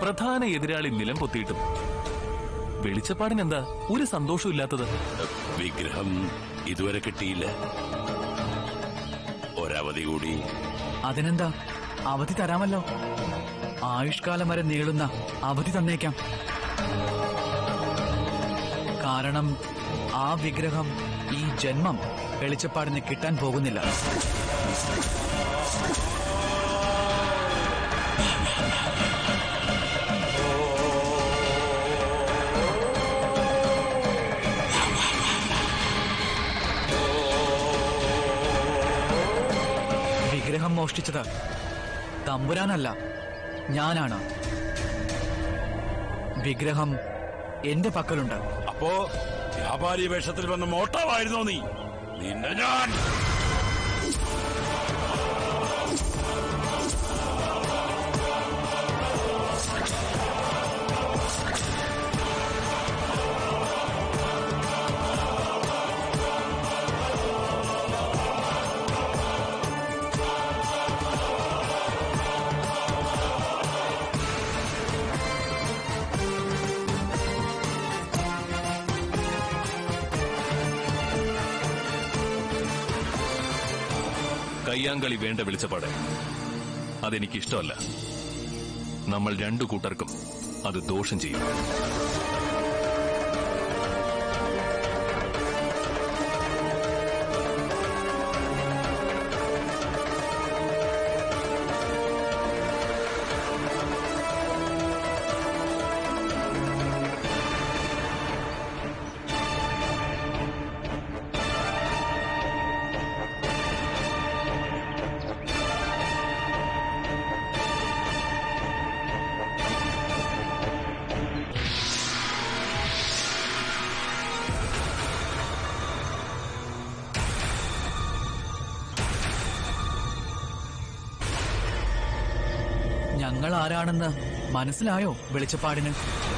പ്രധാന എതിരാളി നിലം പൊത്തിയിട്ടും വെളിച്ചപ്പാടിന് എന്താ ഒരു സന്തോഷവും ഇല്ലാത്തത് വിഗ്രഹം ഇതുവരെ കിട്ടിയില്ല ഒരവധി കൂടി അതിനെന്താ അവധി തരാമല്ലോ ആയുഷ്കാലം വരെ നീളുന്ന അവധി തന്നേക്കാം കാരണം ആ വിഗ്രഹം ഈ ജന്മം വെളിച്ചപ്പാടിന് കിട്ടാൻ പോകുന്നില്ല വിഗ്രഹം മോഷ്ടിച്ചത് തമ്പുരാനല്ല ഞാനാണ് വിഗ്രഹം എന്റെ പക്കലുണ്ട് അപ്പോ വ്യാപാരി വേഷത്തിൽ വന്ന മോട്ടാവായിരുന്നോ നീ നിന്നെ ഞാൻ കയ്യാങ്കളി വേണ്ട വെളിച്ചപ്പാട് അതെനിക്കിഷ്ടമല്ല നമ്മൾ രണ്ടു കൂട്ടർക്കും അത് ദോഷം ചെയ്യും ഞങ്ങൾ ആരാണെന്ന് മനസ്സിലായോ വെളിച്ചപ്പാടിന്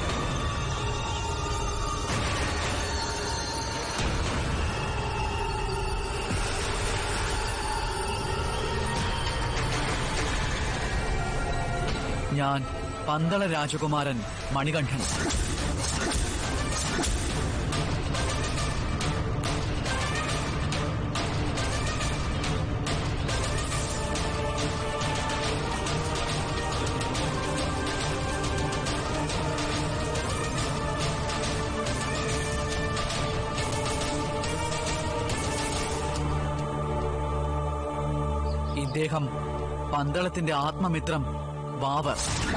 ഞാൻ പന്തള രാജകുമാരൻ മണികണ്ഠൻ ഇദ്ദേഹം പന്തളത്തിന്റെ ആത്മമിത്രം ബാബർ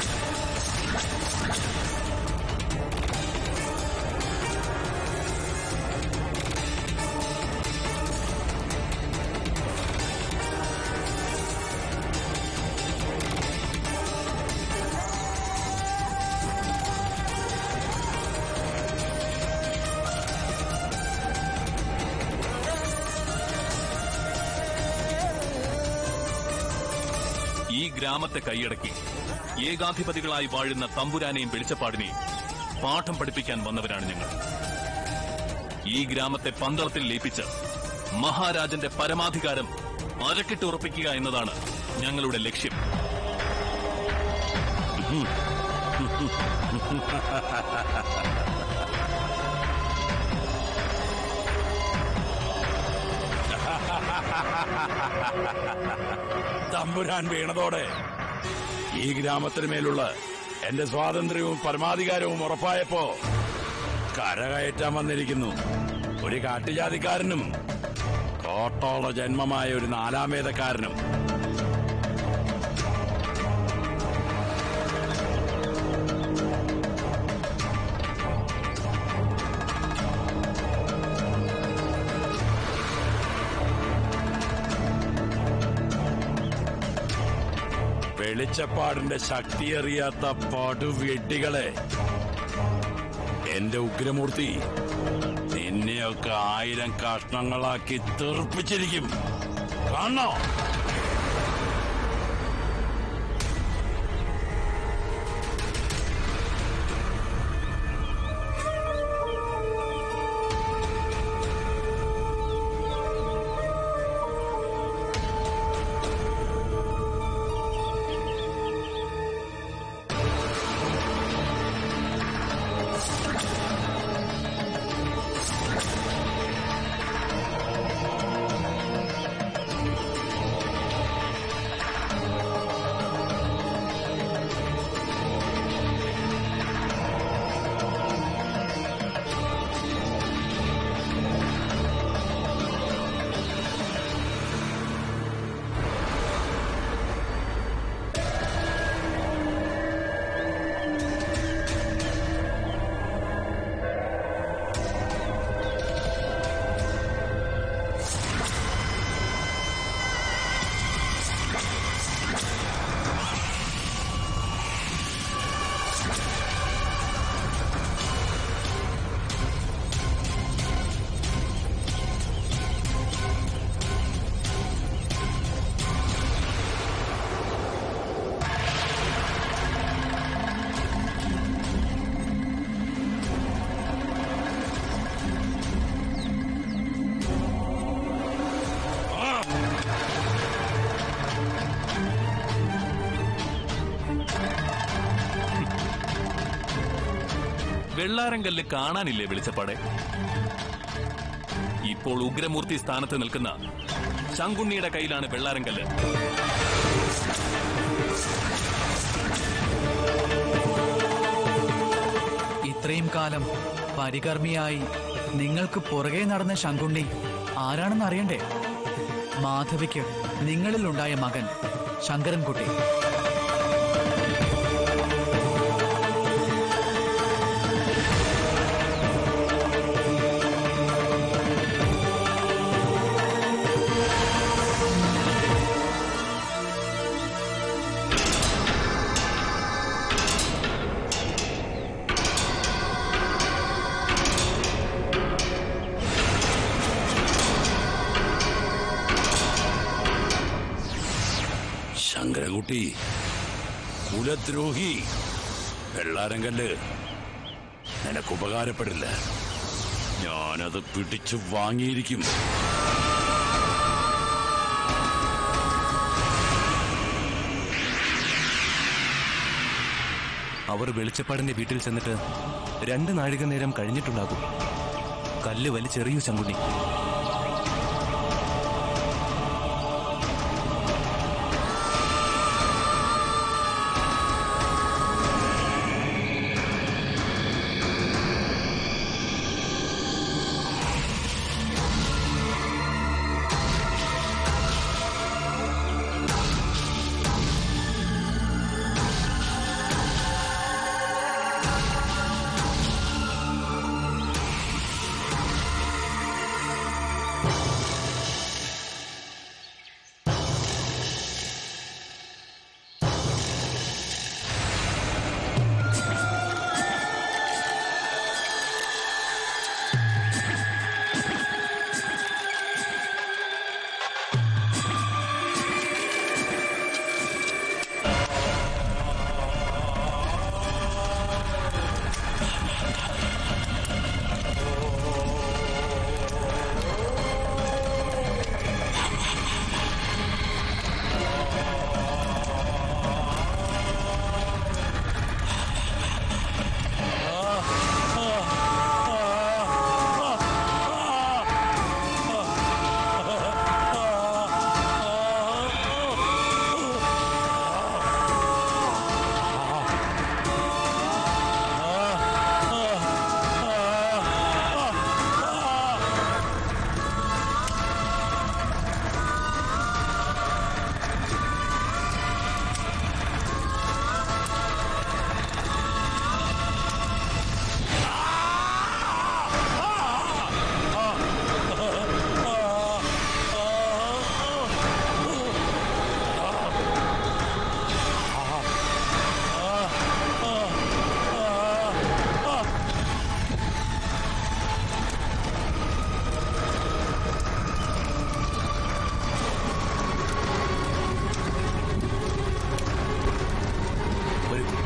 ഈ ഗ്രാമത്തെ കൈയടക്കി ഏകാധിപതികളായി വാഴുന്ന തമ്പുരാനെയും വെളിച്ചപ്പാടിനെയും പാഠം പഠിപ്പിക്കാൻ വന്നവരാണ് ഞങ്ങൾ ഈ ഗ്രാമത്തെ പന്തളത്തിൽ ലയിപ്പിച്ച് മഹാരാജന്റെ പരമാധികാരം അരക്കിട്ട് ഉറപ്പിക്കുക എന്നതാണ് ഞങ്ങളുടെ ലക്ഷ്യം തമ്പുരാൻ വീണതോടെ ഈ ഗ്രാമത്തിന് മേലുള്ള എന്റെ സ്വാതന്ത്ര്യവും പരമാധികാരവും ഉറപ്പായപ്പോ കരകയറ്റാൻ വന്നിരിക്കുന്നു ഒരു കാട്ടുജാതിക്കാരനും കോട്ടോള ജന്മമായ ഒരു നാലാമേതക്കാരനും വെളിച്ചപ്പാടിന്റെ ശക്തിയറിയാത്ത പടുവെട്ടികളെ എന്റെ ഉഗ്രമൂർത്തി നിന്നെയൊക്കെ ആയിരം കഷ്ണങ്ങളാക്കി തെറിപ്പിച്ചിരിക്കും കാണണോ വെള്ളാരങ്കല്ല് കാണാനില്ലേ വെളിച്ചപ്പാടെ ഇപ്പോൾ ഉഗ്രമൂർത്തി സ്ഥാനത്ത് നിൽക്കുന്ന ശങ്കുണ്ണിയുടെ കയ്യിലാണ് വെള്ളാരങ്കല്ല് ഇത്രയും കാലം പരികർമ്മിയായി നിങ്ങൾക്ക് പുറകെ നടന്ന ശങ്കുണ്ണി ആരാണെന്ന് അറിയണ്ടേ മാധവിക്ക് നിങ്ങളിൽ ഉണ്ടായ മകൻ ശങ്കരൻകുട്ടി ശങ്കരൻകുട്ടി കുലദ്രോഹി വെള്ളാരങ്കല്ല് നിനക്ക് ഉപകാരപ്പെടില്ല ഞാനത് പിടിച്ചു വാങ്ങിയിരിക്കും അവർ വെളിച്ചപ്പാടിന്റെ വീട്ടിൽ ചെന്നിട്ട് രണ്ട് നാഴിക നേരം കഴിഞ്ഞിട്ടുണ്ടാകും കല്ല് വലിച്ചെറിയൂ ശങ്കുണ്ണി വരൂ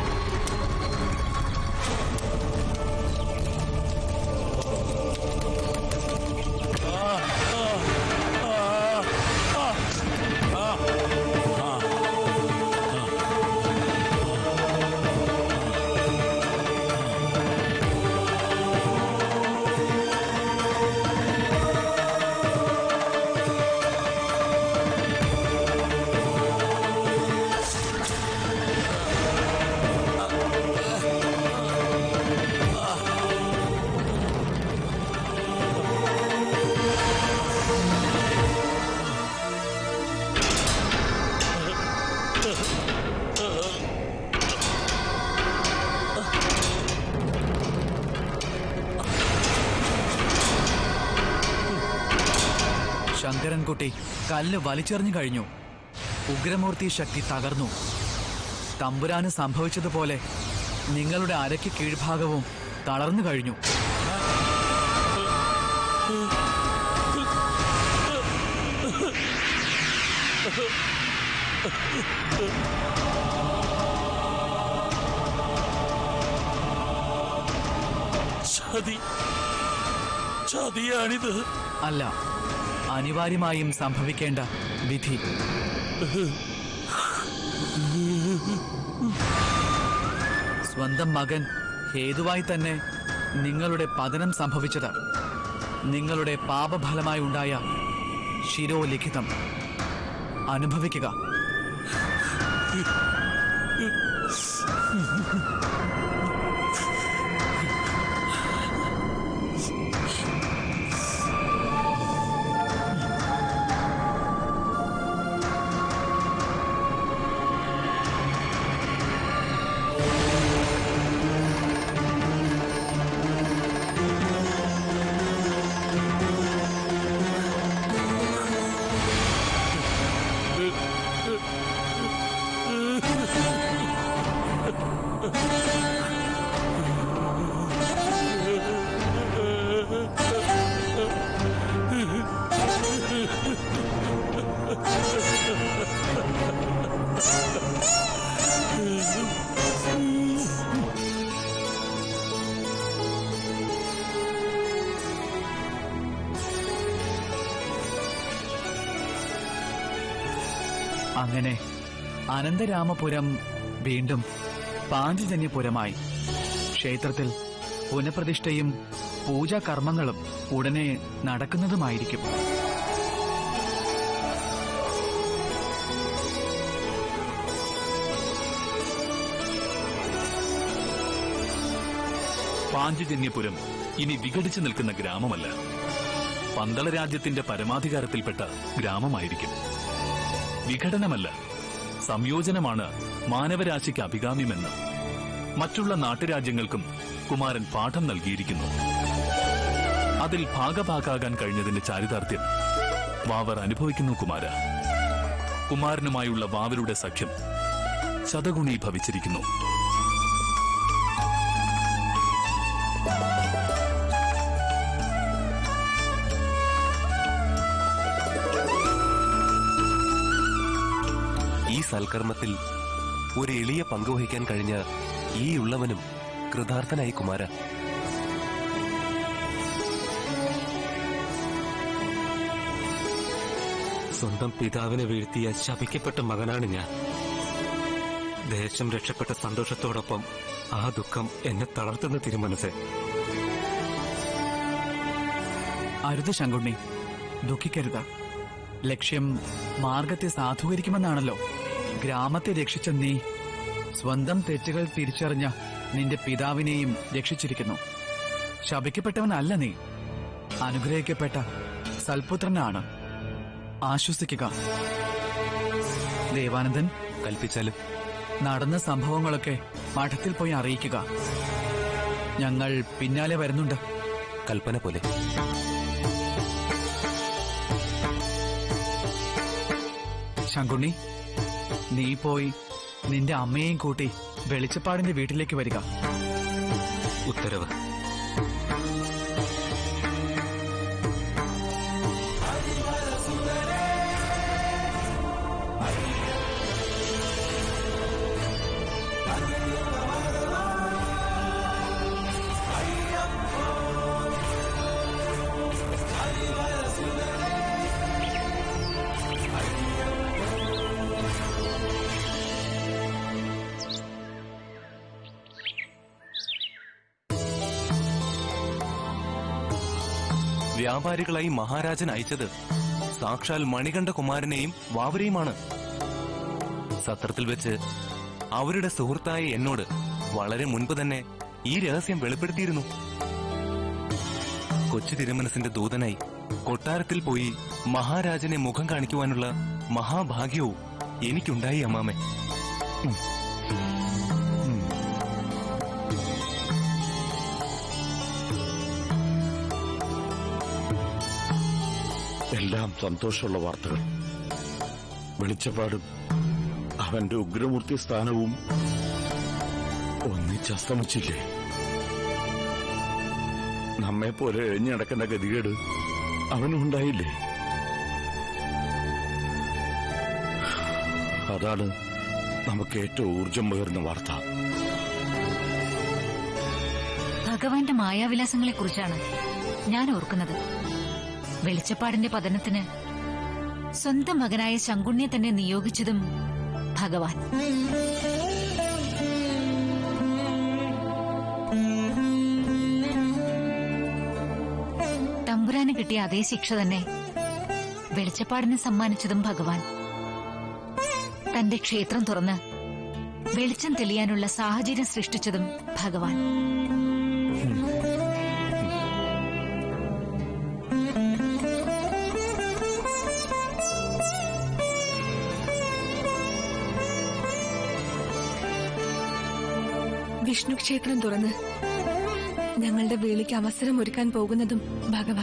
ശങ്കരൻകുട്ടി കല്ല് വലിച്ചെറിഞ്ഞു കഴിഞ്ഞു ഉഗ്രമൂർത്തി ശക്തി തകർന്നു തമ്പുരാന് സംഭവിച്ചതുപോലെ നിങ്ങളുടെ അരയ്ക്ക് കീഴ്ഭാഗവും തളർന്നു കഴിഞ്ഞു ചതി ചതിയാണിത് അല്ല അനിവാര്യമായും സംഭവിക്കേണ്ട വിധി സ്വന്തം മകൻ ഹേതുവായി തന്നെ നിങ്ങളുടെ പതനം സംഭവിച്ചത് നിങ്ങളുടെ പാപഫലമായി ഉണ്ടായ ശിരോലിഖിതം അനുഭവിക്കുക അങ്ങനെ അനന്തരാമപുരം വീണ്ടും പാഞ്ചജന്യപുരമായി ക്ഷേത്രത്തിൽ പുനഃപ്രതിഷ്ഠയും പൂജാകർമ്മങ്ങളും ഉടനെ നടക്കുന്നതുമായിരിക്കും പാഞ്ചജന്യപുരം ഇനി വിഘടിച്ചു നിൽക്കുന്ന ഗ്രാമമല്ല പന്തള രാജ്യത്തിന്റെ പരമാധികാരത്തിൽപ്പെട്ട ഗ്രാമമായിരിക്കും വിഘടനമല്ല സംയോജനമാണ് മാനവരാശിക്ക് അഭികാമ്യമെന്ന് മറ്റുള്ള നാട്ടുരാജ്യങ്ങൾക്കും കുമാരൻ പാഠം നൽകിയിരിക്കുന്നു അതിൽ ഭാഗഭാക്കാകാൻ കഴിഞ്ഞതിന്റെ ചാരിതാർത്ഥ്യം വാവർ അനുഭവിക്കുന്നു കുമാര കുമാരനുമായുള്ള വാവരുടെ സഖ്യം ശതഗുണീഭവിച്ചിരിക്കുന്നു ഈ സൽക്കർമ്മത്തിൽ ഒരു എളിയ പങ്കുവഹിക്കാൻ കഴിഞ്ഞ ഈ ഉള്ളവനും കൃതാർത്ഥനായി കുമാര സ്വന്തം പിതാവിനെ വീഴ്ത്തിയ ശപിക്കപ്പെട്ട മകനാണ് ഞാൻ ദേശം രക്ഷപ്പെട്ട സന്തോഷത്തോടൊപ്പം ആ ദുഃഖം എന്നെ തളർത്തുന്ന തിരുമനസ് അരുത് ശങ്കുണ്ണി ദുഃഖിക്കരുത് ലക്ഷ്യം മാർഗത്തെ സാധൂകരിക്കുമെന്നാണല്ലോ ഗ്രാമത്തെ രക്ഷിച്ച നീ സ്വന്തം തെറ്റുകൾ തിരിച്ചറിഞ്ഞ നിന്റെ പിതാവിനെയും രക്ഷിച്ചിരിക്കുന്നു ശപിക്കപ്പെട്ടവനല്ല നീ അനുഗ്രഹിക്കപ്പെട്ട സൽപുത്രനാണ് ആശ്വസിക്കുക ദേവാനന്ദൻ കൽപ്പിച്ചാലും നടന്ന സംഭവങ്ങളൊക്കെ മഠത്തിൽ പോയി അറിയിക്കുക ഞങ്ങൾ പിന്നാലെ വരുന്നുണ്ട് കൽപ്പന പോലെ ശങ്കുണ്ണി നീ പോയി നിന്റെ അമ്മയെയും കൂട്ടി വെളിച്ചപ്പാടിന്റെ വീട്ടിലേക്ക് വരിക ഉത്തരവ് വ്യാപാരികളായി മഹാരാജൻ അയച്ചത് സാക്ഷാൽ മണികണ്ഠ കുമാരനെയും വാവരെയുമാണ് സത്രത്തിൽ വെച്ച് അവരുടെ സുഹൃത്തായ എന്നോട് വളരെ മുൻപ് തന്നെ ഈ രഹസ്യം വെളിപ്പെടുത്തിയിരുന്നു കൊച്ചു തിരുമനസിന്റെ ദൂതനായി കൊട്ടാരത്തിൽ പോയി മഹാരാജനെ മുഖം കാണിക്കുവാനുള്ള മഹാഭാഗ്യവും എനിക്കുണ്ടായി അമ്മാമേ എല്ലാം സന്തോഷമുള്ള വാർത്തകൾ വെളിച്ചപ്പാടും അവന്റെ ഉഗ്രമൂർത്തി സ്ഥാനവും ഒന്നിച്ചസ്തമിച്ചില്ലേ നമ്മെ പോലെ എഴിഞ്ഞു നടക്കേണ്ട ഗതികേട് അവനും ഉണ്ടായില്ലേ അതാണ് നമുക്ക് ഏറ്റവും ഊർജം പകരുന്ന വാർത്ത ഭഗവാന്റെ മായാവിലാസങ്ങളെ കുറിച്ചാണ് ഞാൻ ഓർക്കുന്നത് വെളിച്ചപ്പാടിന്റെ പതനത്തിന് സ്വന്തം മകനായ ശങ്കുണ്യെ തന്നെ നിയോഗിച്ചതും ഭഗവാൻ തമ്പുരാന് കിട്ടിയ അതേ ശിക്ഷ തന്നെ വെളിച്ചപ്പാടിന് സമ്മാനിച്ചതും ഭഗവാൻ തന്റെ ക്ഷേത്രം തുറന്ന് വെളിച്ചം തെളിയാനുള്ള സാഹചര്യം സൃഷ്ടിച്ചതും ഭഗവാൻ വിഷ്ണു ക്ഷേത്രം തുറന്ന് ഞങ്ങളുടെ വേളിക്ക് അവസരം ഒരുക്കാൻ പോകുന്നതും ഭഗവാൻ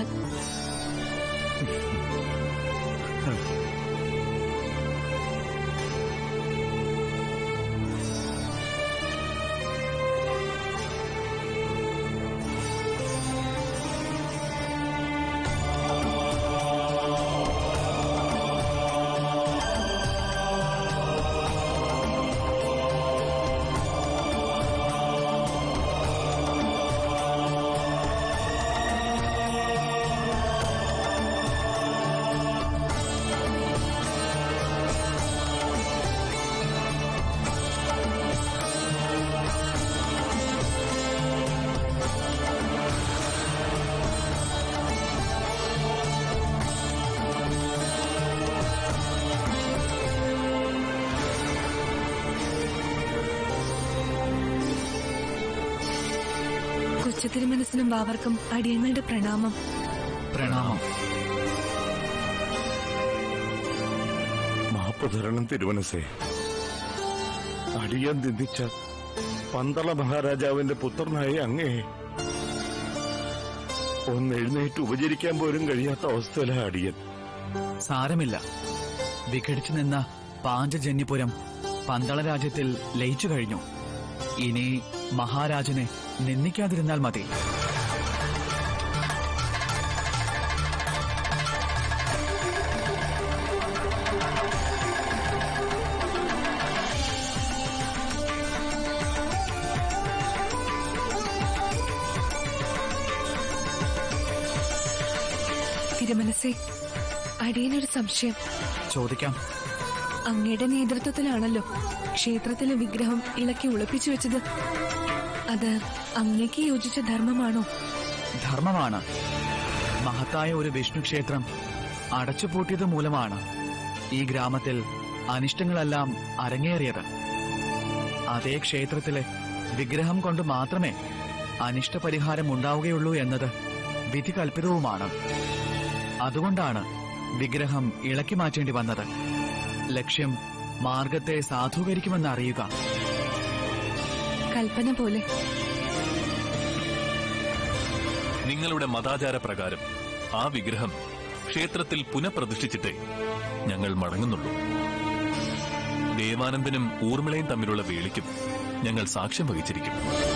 കൊച്ചു തിരുമനസിനും വാവർക്കും അടിയങ്ങളുടെ പ്രണാമം പ്രണാമം മാപ്പ് തരണം തിരുവനസേ അടിയൻ നിന്ദിച്ച പന്തള മഹാരാജാവിന്റെ പുത്രനായ അങ്ങേ ഒന്ന് എഴുന്നേറ്റ് ഉപചരിക്കാൻ പോലും കഴിയാത്ത അവസ്ഥയിലാ അടിയൻ സാരമില്ല വിഘടിച്ചു നിന്ന പാഞ്ചജന്യപുരം പന്തള രാജ്യത്തിൽ ലയിച്ചു കഴിഞ്ഞു ഇനി മഹാരാജനെ നിന്ദിക്കാതിരുന്നാൽ മതി തിരുമനസേ അടിയനൊരു സംശയം ചോദിക്കാം അങ്ങയുടെ നേതൃത്വത്തിലാണല്ലോ ക്ഷേത്രത്തിലെ വിഗ്രഹം ഇളക്കി ഒളിപ്പിച്ചു വെച്ചത് അത് അങ്ങേക്ക് യോജിച്ച ധർമ്മമാണോ ധർമ്മമാണ് മഹത്തായ ഒരു വിഷ്ണു ക്ഷേത്രം അടച്ചുപൂട്ടിയത് മൂലമാണ് ഈ ഗ്രാമത്തിൽ അനിഷ്ടങ്ങളെല്ലാം അരങ്ങേറിയത് അതേ ക്ഷേത്രത്തിലെ വിഗ്രഹം കൊണ്ട് മാത്രമേ അനിഷ്ടപരിഹാരം ഉണ്ടാവുകയുള്ളൂ എന്നത് വിധി കൽപ്പിതവുമാണ് അതുകൊണ്ടാണ് വിഗ്രഹം ഇളക്കി മാറ്റേണ്ടി വന്നത് ലക്ഷ്യം മാർഗത്തെ സാധൂകരിക്കുമെന്ന് അറിയുക കൽപ്പന പോലെ നിങ്ങളുടെ മതാചാര പ്രകാരം ആ വിഗ്രഹം ക്ഷേത്രത്തിൽ പുനഃപ്രതിഷ്ഠിച്ചിട്ടേ ഞങ്ങൾ മടങ്ങുന്നുള്ളൂ ദേവാനന്ദനും ഊർമിളയും തമ്മിലുള്ള വേളിക്കും ഞങ്ങൾ സാക്ഷ്യം വഹിച്ചിരിക്കും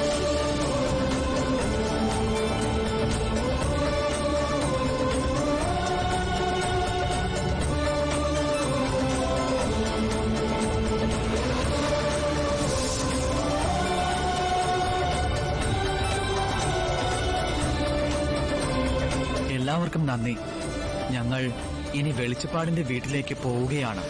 എല്ലാവർക്കും നന്ദി ഞങ്ങൾ ഇനി വെളിച്ചപ്പാടിന്റെ വീട്ടിലേക്ക് പോവുകയാണ്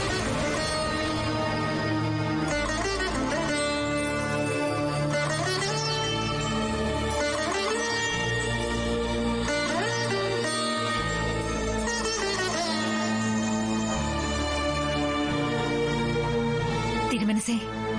തിരുമനസേ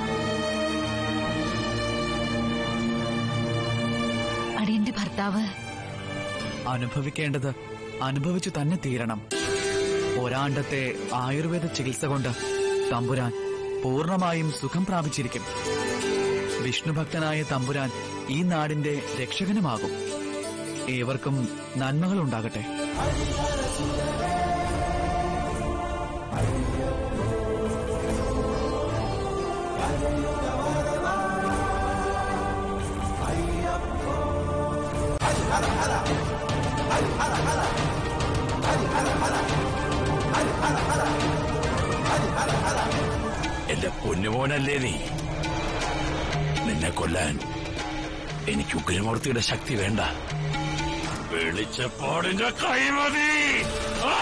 അടിയന്റെ ഭർത്താവ് അനുഭവിക്കേണ്ടത് അനുഭവിച്ചു തന്നെ തീരണം ഒരാണ്ടത്തെ ആയുർവേദ ചികിത്സ കൊണ്ട് തമ്പുരാൻ പൂർണ്ണമായും സുഖം പ്രാപിച്ചിരിക്കും വിഷ്ണുഭക്തനായ തമ്പുരാൻ ഈ നാടിന്റെ രക്ഷകനുമാകും ഏവർക്കും നന്മകൾ ഉണ്ടാകട്ടെ എന്റെ പൊന്നുമോനല്ലേ നീ നിന്നെ കൊല്ലാൻ എനിക്ക് ഉഗ്രമൂർത്തിയുടെ ശക്തി വേണ്ട വെളിച്ചപ്പാടിന്റെ കൈമതി ആ!